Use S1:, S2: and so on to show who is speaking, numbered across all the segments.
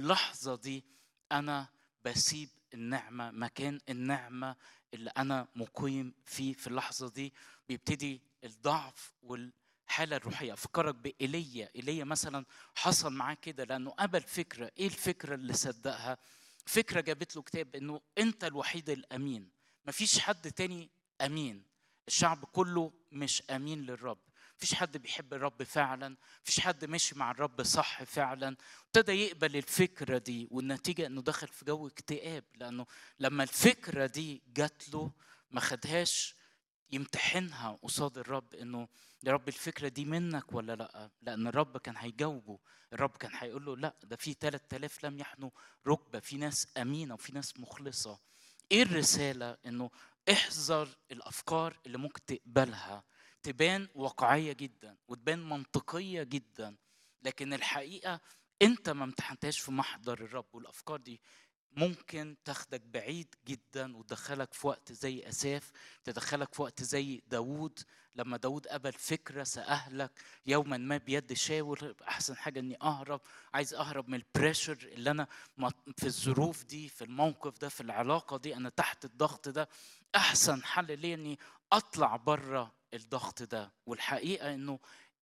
S1: اللحظه دي انا بسيب النعمه مكان النعمه اللي انا مقيم فيه في اللحظه دي بيبتدي الضعف والحاله الروحيه افكرك بايليا ايليا مثلا حصل معاه كده لانه قبل فكره ايه الفكره اللي صدقها فكره جابت له كتاب انه انت الوحيد الامين مفيش حد تاني امين الشعب كله مش امين للرب مفيش حد بيحب الرب فعلا مفيش حد ماشي مع الرب صح فعلا ابتدى يقبل الفكره دي والنتيجه انه دخل في جو اكتئاب لانه لما الفكره دي جات له ما خدهاش يمتحنها قصاد الرب انه يا رب الفكره دي منك ولا لا لان الرب كان هيجاوبه الرب كان هيقول له لا ده في 3000 لم يحنوا ركبه في ناس امينه وفي ناس مخلصه ايه الرساله انه احذر الافكار اللي ممكن تقبلها تبان واقعيه جدا وتبان منطقيه جدا لكن الحقيقه انت ما امتحنتهاش في محضر الرب والافكار دي ممكن تاخدك بعيد جدا وتدخلك في وقت زي اساف تدخلك في وقت زي داوود لما داوود قبل فكرة سأهلك يوما ما بيد شاول أحسن حاجة إني أهرب عايز أهرب من البريشر اللي أنا في الظروف دي في الموقف ده في العلاقة دي أنا تحت الضغط ده أحسن حل ليا إني أطلع بره الضغط ده والحقيقة إنه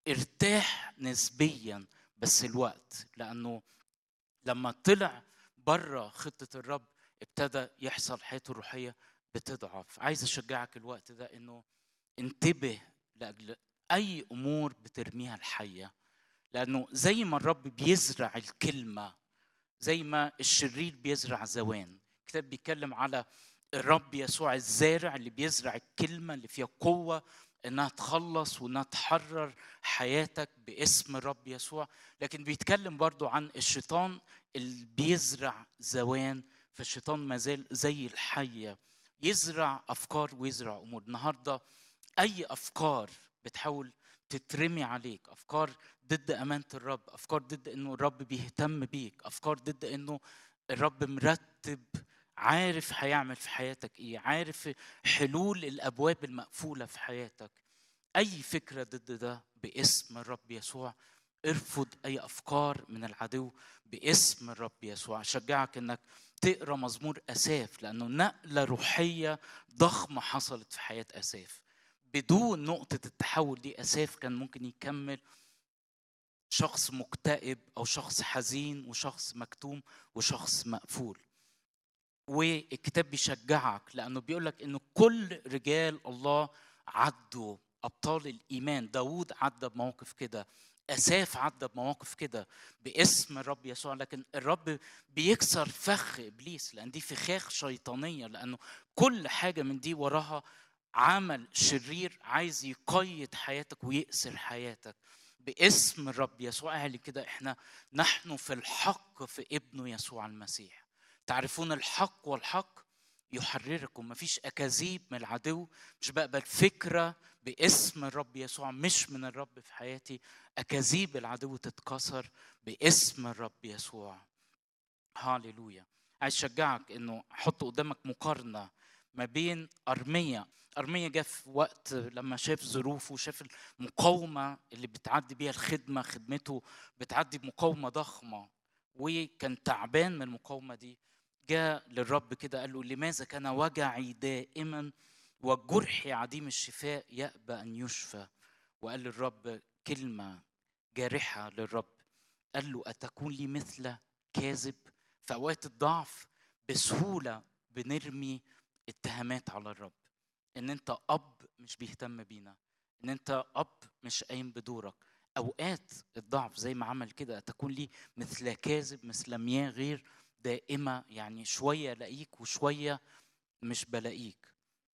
S1: ارتاح نسبيا بس الوقت لأنه لما طلع بره خطة الرب ابتدى يحصل حياته الروحية بتضعف عايز أشجعك الوقت ده إنه انتبه لاجل اي امور بترميها الحيه لانه زي ما الرب بيزرع الكلمه زي ما الشرير بيزرع زوان الكتاب بيتكلم على الرب يسوع الزارع اللي بيزرع الكلمه اللي فيها قوه انها تخلص وانها تحرر حياتك باسم الرب يسوع لكن بيتكلم برضو عن الشيطان اللي بيزرع زوان فالشيطان ما زال زي الحيه يزرع افكار ويزرع امور النهارده اي افكار بتحاول تترمي عليك افكار ضد امانه الرب افكار ضد انه الرب بيهتم بيك افكار ضد انه الرب مرتب عارف هيعمل في حياتك ايه عارف حلول الابواب المقفوله في حياتك اي فكره ضد ده باسم الرب يسوع ارفض اي افكار من العدو باسم الرب يسوع اشجعك انك تقرا مزمور اساف لانه نقله روحيه ضخمه حصلت في حياه اساف بدون نقطة التحول دي أساف كان ممكن يكمل شخص مكتئب أو شخص حزين وشخص مكتوم وشخص مقفول والكتاب بيشجعك لأنه بيقولك إنه كل رجال الله عدوا أبطال الإيمان داود عدى بمواقف كده أساف عدى بمواقف كده باسم الرب يسوع لكن الرب بيكسر فخ إبليس لأن دي فخاخ شيطانية لأنه كل حاجة من دي وراها عمل شرير عايز يقيد حياتك ويأسر حياتك باسم الرب يسوع قال كده احنا نحن في الحق في ابنه يسوع المسيح تعرفون الحق والحق يحرركم مفيش اكاذيب من العدو مش بقبل فكره باسم الرب يسوع مش من الرب في حياتي اكاذيب العدو تتكسر باسم الرب يسوع هاليلويا عايز اشجعك انه حط قدامك مقارنه ما بين ارميا ارميا جه في وقت لما شاف ظروفه شاف المقاومه اللي بتعدي بيها الخدمه خدمته بتعدي بمقاومه ضخمه وكان تعبان من المقاومه دي جاء للرب كده قال له لماذا كان وجعي دائما وجرحي عديم الشفاء يأبى أن يشفى وقال للرب كلمة جارحة للرب قال له أتكون لي مثل كاذب في أوقات الضعف بسهولة بنرمي اتهامات على الرب ان انت اب مش بيهتم بينا ان انت اب مش قايم بدورك اوقات الضعف زي ما عمل كده تكون لي مثل كاذب مثل مياه غير دائمه يعني شويه الاقيك وشويه مش بلاقيك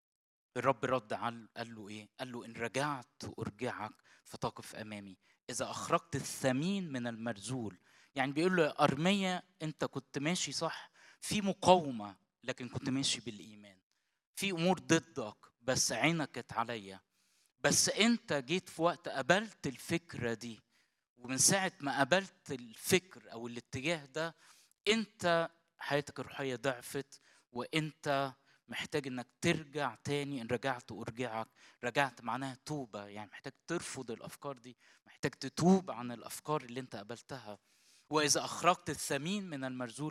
S1: الرب رد على قال له ايه قال له ان رجعت ارجعك فتقف امامي اذا اخرجت الثمين من المرزول يعني بيقول له ارميا انت كنت ماشي صح في مقاومه لكن كنت ماشي بالايمان في امور ضدك بس عينك كانت عليا بس انت جيت في وقت قبلت الفكره دي ومن ساعه ما قبلت الفكر او الاتجاه ده انت حياتك الروحيه ضعفت وانت محتاج انك ترجع تاني ان رجعت ارجعك رجعت معناها توبه يعني محتاج ترفض الافكار دي محتاج تتوب عن الافكار اللي انت قبلتها واذا اخرجت الثمين من المرزول